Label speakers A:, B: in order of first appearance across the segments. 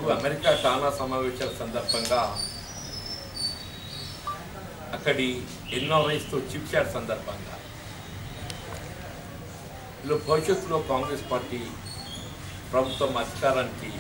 A: America టానా సమావేశాల సందర్భంగా అక్కడి ఎన్ఆర్ఐస్తో చిప్ చాట్ సందర్భంగా ఇలా భవిష్యత్తులో కాంగ్రెస్ పార్టీ ప్రభుత్వం అధికారానికి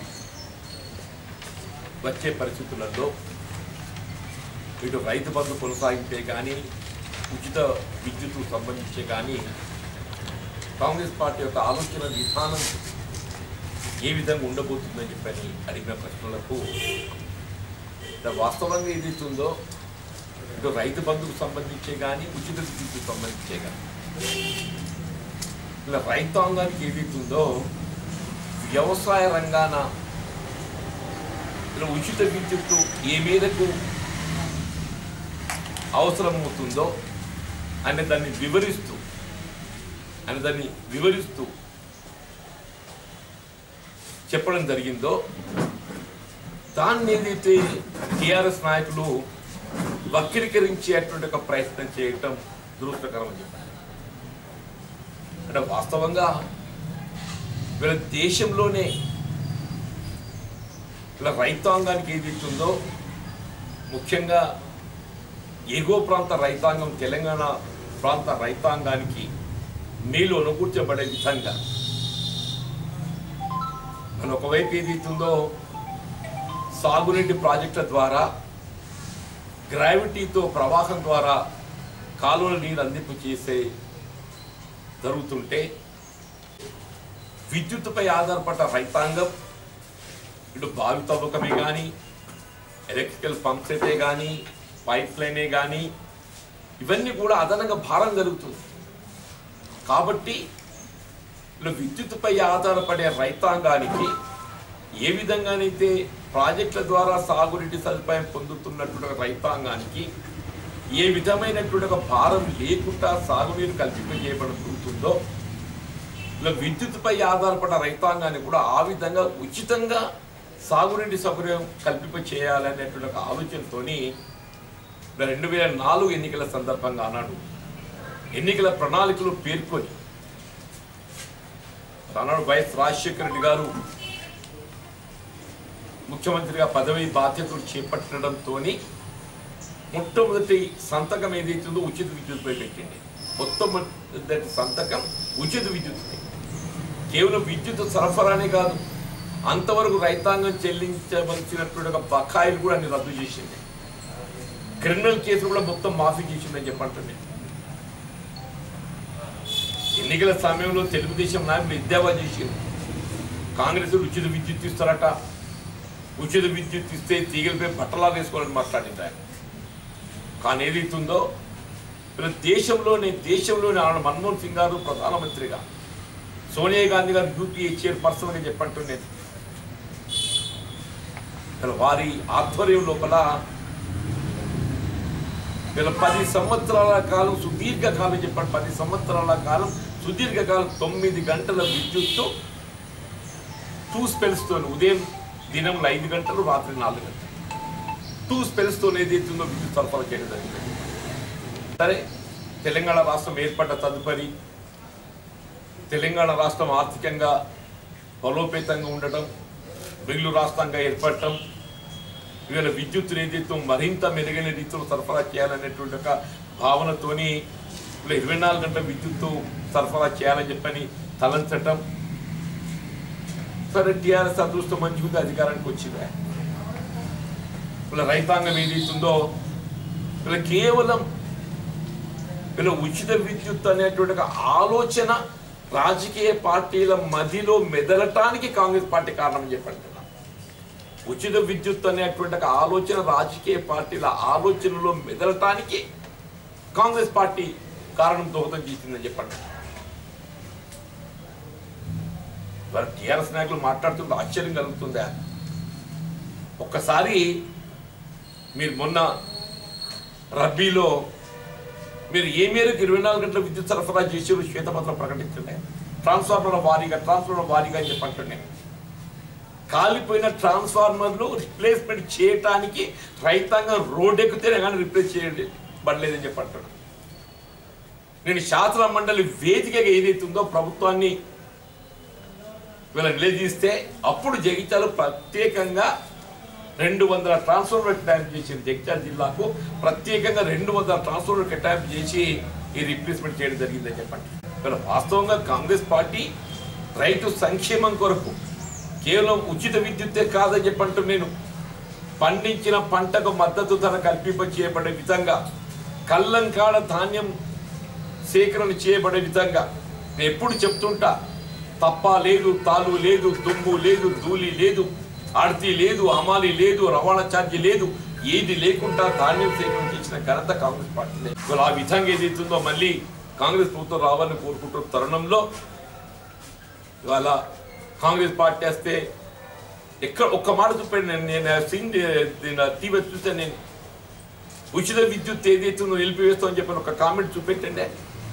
A: వచ్చే పరిస్థితులలో ఇటు రైతు బంధు కొనసాగించే కానీ ఉచిత విద్యుత్కు సంబంధించే కానీ కాంగ్రెస్ పార్టీ యొక్క ఆలోచన విధానం ఏ విధంగా ఉండబోతుందని చెప్పని అడిగిన ప్రశ్నలకు ఇలా వాస్తవంగా ఏదైతుందో ఇటు రైతు బంధుకు సంబంధించే కానీ ఉచిత విద్యుత్కు సంబంధించే కానీ ఇలా రైతాంగానికి ఏదైతుందో వ్యవసాయ రంగాన ఇలా ఉచిత విద్యుత్తు ఏ మేరకు అవసరమవుతుందో అనే దాన్ని వివరిస్తూ అని దాన్ని వివరిస్తూ చెప్పడం జరిగిందో దాన్ని ఏదైతే టిఆర్ఎస్ నాయకులు వక్రీకరించేటువంటి ఒక ప్రయత్నం చేయటం దురదృష్టకరం అని చెప్పారు అంటే వాస్తవంగా వీళ్ళ దేశంలోనే ఇలా రైతాంగానికి ఏది ఇస్తుందో ముఖ్యంగా ఎగువ ప్రాంత రైతాంగం తెలంగాణ ప్రాంత రైతాంగానికి నీళ్ళు అనుకూర్చబడే విధంగా మన ఒకవైపు ఏది ఇస్తుందో సాగునీటి ప్రాజెక్టుల ద్వారా గ్రావిటీతో ప్రవాహం ద్వారా కాలువల నీరు అందింపు చేసే జరుగుతుంటే విద్యుత్తుపై ఆధారపడ్డ రైతాంగం ఇటు బావి తవ్వకమే కానీ ఎలక్ట్రికల్ పంప్ సెటే కానీ పైప్ లైనే కానీ ఇవన్నీ కూడా అదనంగా భారం జరుగుతుంది కాబట్టి ఇలా విద్యుత్తుపై ఆధారపడే రైతాంగానికి ఏ విధంగానైతే ప్రాజెక్టుల ద్వారా సాగునీటి సదుపాయం పొందుతున్నటువంటి రైతాంగానికి ఏ విధమైనటువంటి ఒక భారం లేకుండా సాగునీరు కల్పింపజేయబడుతుందో ఇలా విద్యుత్తుపై ఆధారపడ్డ రైతాంగాన్ని కూడా ఆ విధంగా ఉచితంగా సాగునీటి సౌకర్యం కల్పింప చేయాలనేటువంటి ఒక ఆలోచనతోని రెండు వేల నాలుగు ఎన్నికల సందర్భంగా అన్నాడు ఎన్నికల ప్రణాళికలు పేర్కొని అన్నాడు వైఎస్ రాజశేఖర రెడ్డి గారు ముఖ్యమంత్రిగా పదవి బాధ్యతలు చేపట్టడంతో మొట్టమొదటి సంతకం ఏదైతుందో ఉచిత విద్యుత్పై పెట్టింది మొట్టమొదటి సంతకం ఉచిత విద్యుత్పై కేవలం విద్యుత్ సరఫరానే కాదు అంతవరకు రైతాంగం చెల్లించవలసినటువంటి ఒక బకాయిలు కూడా అన్ని రద్దు చేసింది క్రిమినల్ కేసులు కూడా మొత్తం మాఫీ చేసిందని చెప్పంటుంది ఎన్నికల సమయంలో తెలుగుదేశం నాయకులు ఎద్దేవా చేసింది కాంగ్రెస్ ఉచిత విద్యుత్ ఇస్తారట ఉచిత విద్యుత్ ఇస్తే తీగలపై బట్టలా వేసుకోవాలని మాట్లాడింది ఆయన కానీ ఏదైతుందో ఇప్పుడు దేశంలోనే దేశంలోనే ఆనాడు మన్మోహన్ సింగ్ గారు ప్రధానమంత్రిగా సోనియా గాంధీ గారు యూపీఏ చైర్పర్సన్గా చెప్పంటున్నది అసలు వారి ఆధ్వర్యం లోపల వీళ్ళ పది సంవత్సరాల కాలం సుదీర్ఘ కాలం చెప్పండి పది సంవత్సరాల కాలం సుదీర్ఘ కాలం తొమ్మిది గంటల విద్యుత్తు టూ స్పెల్స్తో ఉదయం దినంలో ఐదు గంటలు రాత్రి నాలుగు గంటలు టూ స్పెల్స్తో ఏదైతుందో విద్యుత్ సరఫరా చేయడం జరిగింది సరే తెలంగాణ రాష్ట్రం ఏర్పడ్డ తదుపరి తెలంగాణ రాష్ట్రం ఆర్థికంగా బలోపేతంగా ఉండటం మిగులు రాష్ట్రంగా ఏర్పడటం ఇవాళ విద్యుత్ ఏదైతే మరింత మెరుగైన రీతిలో సరఫరా చేయాలనేటువంటి ఒక భావనతోని ఇలా ఇరవై నాలుగు గంటల విద్యుత్తు సరఫరా చేయాలని చెప్పని తలంచటం సరే టీఆర్ఎస్ అదృష్టం మంచిగా అధికారానికి వచ్చింది ఇలా రైతాంగం ఏదైతుందో ఇలా కేవలం ఇలా ఉచిత విద్యుత్ అనేటువంటి ఒక ఆలోచన రాజకీయ పార్టీల మధ్యలో మెదలటానికి కాంగ్రెస్ పార్టీ కారణం చెప్పండి ఉచిత విద్యుత్ అనేటువంటి ఒక ఆలోచన రాజకీయ పార్టీల ఆలోచనలో మెదలటానికి కాంగ్రెస్ పార్టీ కారణం దోహదం చేసిందని చెప్పండి మరి టీఆర్ఎస్ నాయకులు మాట్లాడుతుంటే ఆశ్చర్యం కలుగుతుందా ఒక్కసారి మీరు మొన్న రబీలో మీరు ఏ మేరకు ఇరవై నాలుగు గంటల విద్యుత్ సరఫరా చేసారు శ్వేతపత్రం ప్రకటించండి ట్రాన్స్ఫార్మర్ల వారీగా ట్రాన్స్ఫార్మర్ వారీగా అని చెప్పంటున్నాను కాలిపోయిన ట్రాన్స్ఫార్మర్లు రిప్లేస్మెంట్ చేయటానికి రైతాంగం రోడ్ ఎక్కితేనే కానీ రిప్లేస్ చేయబడలేదని చెప్పంటున్నాను నేను శాసన మండలి వేదికగా ఏదైతే ఉందో ప్రభుత్వాన్ని వీళ్ళ నిలదీస్తే అప్పుడు జగిత్యాలు ప్రత్యేకంగా రెండు వందల ట్రాన్స్ఫర్మర్ కేటాయింపు చేసింది జగిత్యాల జిల్లాకు ప్రత్యేకంగా రెండు వందల ట్రాన్స్ఫర్మర్ కేటాయింపు చేసి ఈ రీప్లేస్మెంట్ చేయడం జరిగిందని చెప్పండి ఇక్కడ వాస్తవంగా కాంగ్రెస్ పార్టీ రైతు సంక్షేమం కొరకు కేవలం ఉచిత విద్యుత్తే కాదని చెప్పంటూ నేను పండించిన పంటకు మద్దతు ధర కల్పింప చేయబడే విధంగా కల్లంకాడ ధాన్యం సేకరణ చేయబడే విధంగా నేను ఎప్పుడు చెప్తుంటా తప్ప లేదు తాలు లేదు దుమ్ము లేదు ధూళి లేదు ఆడతీ లేదు హమాలి లేదు రవాణా ఛార్జీ లేదు ఏది లేకుండా ధాన్యం సేకరణ చేసిన ఘనత కాంగ్రెస్ పార్టీనే ఇవాళ ఆ విధంగా ఏదైతుందో మళ్ళీ కాంగ్రెస్ ప్రభుత్వం రావాలని కోరుకుంటున్న తరుణంలో ఇవాళ కాంగ్రెస్ పార్టీ వస్తే ఎక్కడ ఒక్క మాట చూపాడు నేను నేను సీన్ టీవీ చూస్తే నేను ఉచిత విద్యుత్ ఏదైతే ఉందో నిలిపివేస్తామని చెప్పిన ఒక కామెంట్ చూపెట్టండి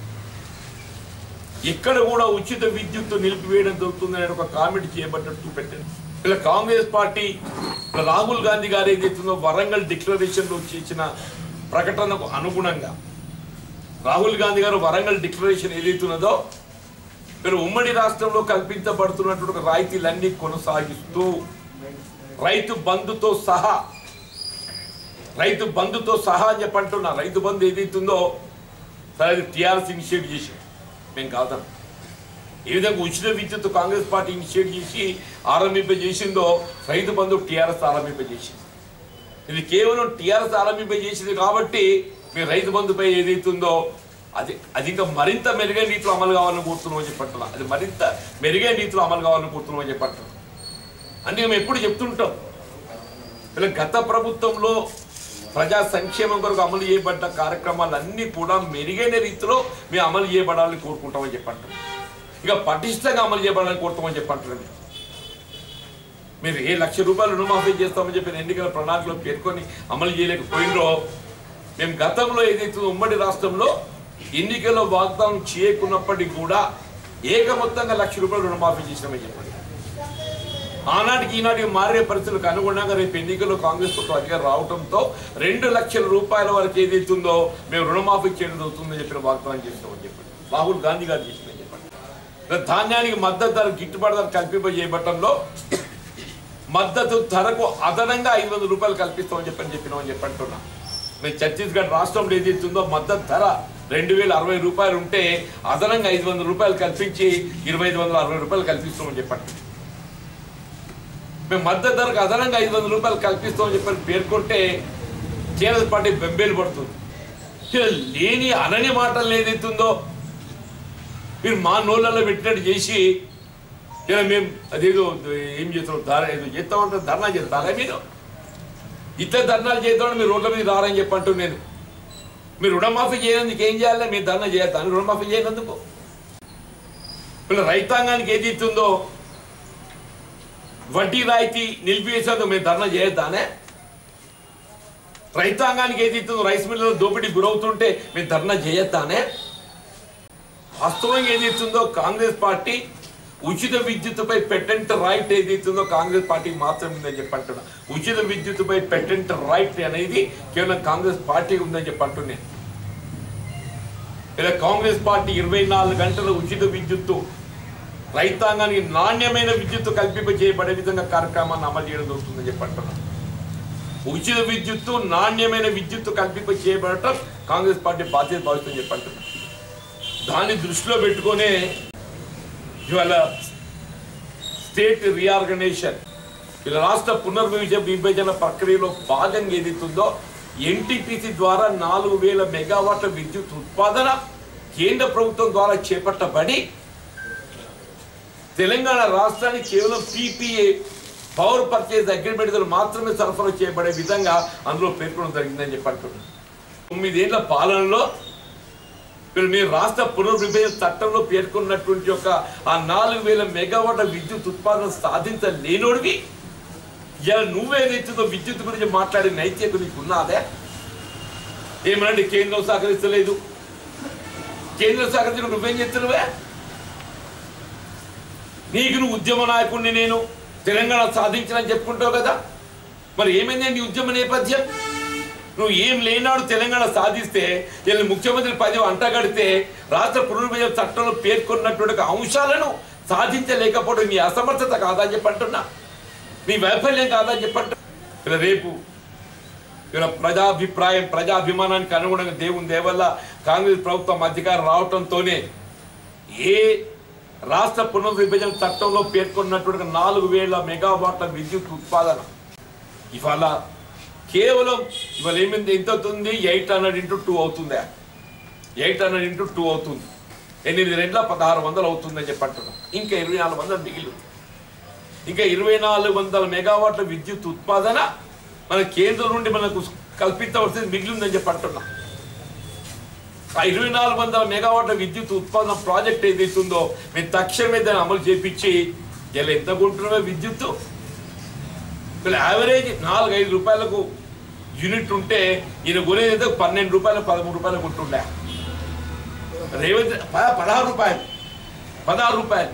A: ఎక్కడ కూడా ఉచిత విద్యుత్ నిలిపివేయడం జరుగుతుందని ఒక కామెంట్ చేయబడ్డట్టు చూపెట్టండి ఇలా కాంగ్రెస్ పార్టీ ఇలా రాహుల్ గాంధీ గారు ఏదైతుందో వరంగల్ డిక్లరేషన్లో చేసిన ప్రకటనకు అనుగుణంగా రాహుల్ గాంధీ గారు వరంగల్ డిక్లరేషన్ ఏదైతున్నదో మీరు ఉమ్మడి రాష్ట్రంలో కల్పించబడుతున్నటువంటి ఒక రాయితీలన్నీ కొనసాగిస్తూ రైతు బంధుతో సహా రైతు బంధుతో సహా అని చెప్పంటున్నా రైతు బంధు ఏదైతుందో సరే అది టీఆర్ఎస్ ఇనిషియేట్ చేసి మేము కాదాం ఏ విధంగా ఉచిత విద్యుత్ కాంగ్రెస్ పార్టీ ఇనిషియేట్ చేసి ఆరంభింపజేసిందో రైతు బంధు టీఆర్ఎస్ ఆరంభింపజేసింది ఇది కేవలం టీఆర్ఎస్ ఆరంభింపజేసింది కాబట్టి మీ రైతు బంధుపై ఏదైతుందో అది అది ఇంకా మరింత మెరుగైన రీతిలో అమలు కావాలని కోరుతున్నాం అని చెప్పట్లా అది మరింత మెరుగైన రీతిలో అమలు కావాలని కోరుతున్నాం అని చెప్పట్లా అందుకే మేము ఎప్పుడు చెప్తుంటాం ఇలా గత ప్రభుత్వంలో ప్రజా సంక్షేమం కొరకు అమలు చేయబడ్డ కార్యక్రమాలన్నీ కూడా మెరుగైన రీతిలో మేము అమలు చేయబడాలని కోరుకుంటామని చెప్పంటాం ఇక పటిష్టంగా అమలు చేయబడాలని కోరుతామని చెప్పంటారు మీరు మీరు ఏ లక్ష రూపాయలు రుణమాఫీ చేస్తామని చెప్పిన ఎన్నికల ప్రణాళికలో పేర్కొని అమలు చేయలేకపోయినరో మేము గతంలో ఏదైతే ఉమ్మడి రాష్ట్రంలో ఎన్నికల్లో వాగ్దానం చేయకున్నప్పటికీ కూడా ఏకమొత్తంగా లక్ష రూపాయలు రుణమాఫీ చేసినామని చెప్పండి ఆనాటికి ఈనాటికి మారే పరిస్థితులకు అనుగుణంగా రేపు ఎన్నికల్లో కాంగ్రెస్ ప్రభుత్వం అధికారం రావడంతో రెండు లక్షల రూపాయల వరకు ఏదైతుందో మేము రుణమాఫీ చేయడం జరుగుతుందని చెప్పిన వాగ్దానం చేస్తామని చెప్పండి రాహుల్ గాంధీ గారు చేసిందని చెప్పండి ఇలా ధాన్యానికి మద్దతు ధర గిట్టుబాటు ధర కల్పింపజేయబట్టంలో మద్దతు ధరకు అదనంగా ఐదు వందల రూపాయలు కల్పిస్తామని చెప్పని చెప్పినామని చెప్పంటున్నా మేము ఛత్తీస్గఢ్ రాష్ట్రంలో ఏదైతుందో మద్దతు ధర రెండు వేల అరవై రూపాయలు ఉంటే అదనంగా ఐదు వందల రూపాయలు కల్పించి ఇరవై ఐదు వందల అరవై రూపాయలు కల్పిస్తామని చెప్పండి మేము మద్దతు ధరకు అదనంగా ఐదు వందల రూపాయలు కల్పిస్తామని చెప్పని పేర్కొంటే టీఆర్ఎస్ పార్టీ బెంబేలు పడుతుంది ఇక లేని అనని మాటలు ఏదైతుందో మీరు మా నోళ్ళల్లో పెట్టినట్టు చేసి ఇలా మేము అదేదో ఏం చేస్తాం ధార ఏదో చేస్తామంటే ధర్నా చేస్తారా మీరు ఇతర ధర్నాలు చేద్దామని మీరు రోడ్ల మీద రారని చెప్పంటూ నేను మీరు రుణమాఫీ చేయనందుకు ఏం చేయాలి మీరు ధర్నా చేస్తాను రుణమాఫీ చేయనందుకు వీళ్ళ రైతాంగానికి ఏది ఇస్తుందో వడ్డీ రాయితీ నిలిపివేసేందుకు మీరు ధర్నా చేయొద్దానే రైతాంగానికి ఏది ఇస్తుందో రైస్ మిల్లులో దోపిడీ గురవుతుంటే మీరు ధర్నా చేయొద్దానే వాస్తవంగా ఏదైతుందో కాంగ్రెస్ పార్టీ ఉచిత విద్యుత్తుపై పెటెంట్ రైట్ ఏదైతుందో కాంగ్రెస్ పార్టీకి మాత్రమే ఉందని చెప్పి అంటున్నా ఉచిత విద్యుత్తుపై పెటెంట్ రైట్ అనేది కేవలం కాంగ్రెస్ పార్టీకి ఉందని చెప్పి అంటున్నాను ఇలా కాంగ్రెస్ పార్టీ ఇరవై నాలుగు గంటల ఉచిత విద్యుత్తు రైతాంగానికి నాణ్యమైన విద్యుత్తు కల్పింప చేయబడే విధంగా కార్యక్రమాన్ని అమలు చేయడం జరుగుతుందని చెప్పి అంటున్నాను ఉచిత విద్యుత్తు నాణ్యమైన విద్యుత్తు కల్పింప చేయబడటం కాంగ్రెస్ పార్టీ బాధ్యత భావిస్తుందని చెప్పి అంటున్నాను దాన్ని దృష్టిలో పెట్టుకునే ఇవాళ స్టేట్ రీఆర్గనైజేషన్ ఇలా రాష్ట్ర పునర్విభజన విభజన ప్రక్రియలో భాగంగా ఏదైతుందో ఎన్టీపీసీ ద్వారా నాలుగు వేల మెగావాట్ల విద్యుత్ ఉత్పాదన కేంద్ర ప్రభుత్వం ద్వారా చేపట్టబడి తెలంగాణ రాష్ట్రానికి కేవలం పీపీఏ పవర్ పర్చేజ్ అగ్రిమెంట్ మాత్రమే సరఫరా చేయబడే విధంగా అందులో పేర్కొనడం జరిగిందని చెప్పి అంటున్నాను తొమ్మిదేళ్ల పాలనలో ఇప్పుడు మీరు రాష్ట్ర పునర్విభజన చట్టంలో పేర్కొన్నటువంటి ఒక ఆ నాలుగు వేల మెగావాట్ల విద్యుత్ ఉత్పాదన సాధించలేనోడివి ఇలా నువ్వేదైతుందో విద్యుత్ గురించి మాట్లాడే నైతిక నీకు ఉన్నదే ఏమనంటే కేంద్రం సహకరిస్తలేదు కేంద్రం సహకరించిన నువ్వేం చేస్తున్నావే నీకు నువ్వు ఉద్యమ నాయకుడిని నేను తెలంగాణ సాధించాలని చెప్పుకుంటావు కదా మరి ఏమైంది నీ ఉద్యమ నేపథ్యం నువ్వు ఏం లేనాడు తెలంగాణ సాధిస్తే వీళ్ళని ముఖ్యమంత్రి పదవి అంటగడితే రాష్ట్ర పునర్విభజన చట్టంలో పేర్కొన్నటువంటి ఒక అంశాలను సాధించలేకపోవడం నీ అసమర్థత కాదని చెప్పంటున్నా నీ వైఫల్యం కాదని చెప్పంటు ఇలా రేపు ఇలా ప్రజాభిప్రాయం ప్రజాభిమానానికి అనుగుణంగా దేవుని దేవల్ల కాంగ్రెస్ ప్రభుత్వం అధికారం రావటంతోనే ఏ రాష్ట్ర పునర్విభజన చట్టంలో పేర్కొన్నటువంటి నాలుగు వేల మెగావాట్ల విద్యుత్ ఉత్పాదన ఇవాళ కేవలం ఇవాళ ఏమైంది ఎంత అవుతుంది ఎయిట్ హండ్రెడ్ ఇంటూ టూ అవుతుందా ఎయిట్ హండ్రెడ్ ఇంటూ టూ అవుతుంది ఎనిమిది రెండుల పదహారు వందలు అవుతుందని చెప్పి అంటున్నాం ఇంకా ఇరవై నాలుగు వందలు మిగిలి ఉంది. ఇంకా ఇరవై నాలుగు వందల మెగావాట్ల విద్యుత్ ఉత్పాదన మన కేంద్రం నుండి మనకు కల్పించవలసింది మిగిలి ఉందని చెప్పి అంటున్నాం ఆ ఇరవై నాలుగు వందల మెగావాట్ల విద్యుత్ ఉత్పాదన ప్రాజెక్ట్ ఏదైతే ఉందో మేము తక్షణమే దాన్ని అమలు చేపించి ఇలా ఎంత కొంటున్నామో విద్యుత్తు వీళ్ళ యావరేజ్ నాలుగు ఐదు రూపాయలకు యూనిట్ ఉంటే ఈయన కొనేది అయితే పన్నెండు రూపాయలు పదమూడు రూపాయలు కొంటుండే రేవంత్ ప- పదహారు రూపాయలు పదహారు రూపాయలు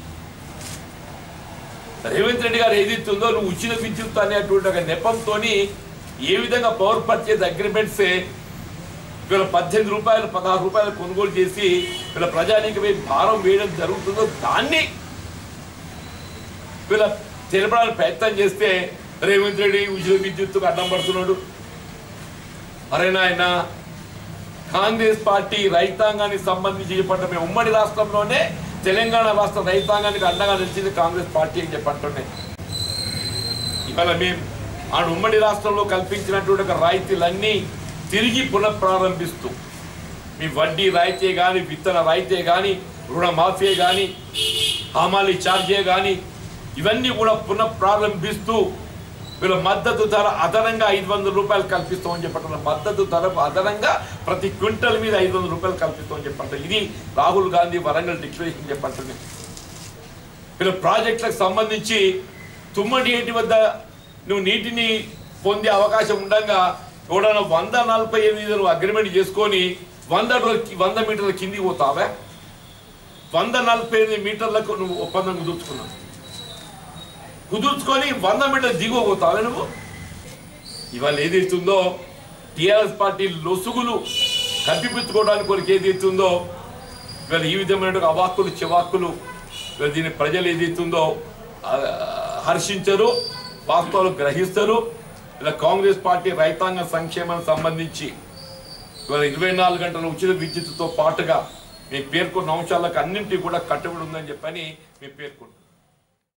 A: రేవంత్ రెడ్డి గారు ఏదైతే ఉందో నువ్వు ఉచిత విద్యుత్ అనేటువంటి ఒక నెపంతో ఏ విధంగా పవర్ పర్చేజ్ అగ్రిమెంట్స్ వీళ్ళ పద్దెనిమిది రూపాయలు పదహారు రూపాయలు కొనుగోలు చేసి వీళ్ళ ప్రజానీకమే భారం వేయడం జరుగుతుందో దాన్ని వీళ్ళ తెలపడానికి ప్రయత్నం చేస్తే రేవంత్ రెడ్డి ఉచిత విద్యుత్తుకు అడ్డం పడుతున్నాడు అరే నాయన కాంగ్రెస్ పార్టీ రైతాంగానికి సంబంధించి చెప్పండి మేము ఉమ్మడి రాష్ట్రంలోనే తెలంగాణ రాష్ట్ర రైతాంగానికి అండగా నిలిచింది కాంగ్రెస్ పార్టీ అని చెప్పంటుండే ఇవాళ మేము ఆ ఉమ్మడి రాష్ట్రంలో కల్పించినటువంటి ఒక రాయితీలన్నీ తిరిగి పునఃప్రారంభిస్తూ మీ వడ్డీ రాయితీ కానీ విత్తన రాయితీ కానీ రుణమాఫీ కానీ హమాలి ఛార్జే కానీ ఇవన్నీ కూడా పునఃప్రారంభిస్తూ వీళ్ళ మద్దతు ధర అదనంగా ఐదు వందల రూపాయలు కల్పిస్తామని చెప్పంటారు మద్దతు ధర అదనంగా ప్రతి క్వింటల్ మీద ఐదు వందల రూపాయలు కల్పిస్తామని చెప్పంటారు ఇది రాహుల్ గాంధీ వరంగల్ డిక్లరేషన్ చెప్పంటుంది వీళ్ళ ప్రాజెక్టులకు సంబంధించి తుమ్మడి ఏటి వద్ద నువ్వు నీటిని పొందే అవకాశం ఉండగా ఎవడన్నా వంద నలభై ఎనిమిది నువ్వు అగ్రిమెంట్ చేసుకొని వంద రోజులకి వంద మీటర్ల కిందికి పోతావా వంద నలభై ఎనిమిది మీటర్లకు నువ్వు ఒప్పందం కుదుర్చుకున్నావు కుదుర్చుకొని వంద మీటర్లు దిగువ పోతావా నువ్వు ఇవాళ ఏదైతుందో టీఆర్ఎస్ పార్టీ లొసుగులు కప్పిపుచ్చుకోవడానికి కొరకు ఏదైతుందో ఇవాళ ఈ విధమైన అవాక్కులు చివాక్కులు ఇవాళ దీని ప్రజలు ఏదైతుందో ఆ, హర్షించరు వాస్తవాలు గ్రహిస్తారు ఇలా కాంగ్రెస్ పార్టీ రైతాంగ సంక్షేమానికి సంబంధించి ఇవాళ ఇరవై నాలుగు గంటల ఉచిత విద్యుత్తుతో పాటుగా మేము పేర్కొన్న అంశాలకు అన్నింటినీ కూడా కట్టుబడి ఉందని చెప్పని మేము పేర్కొంటాం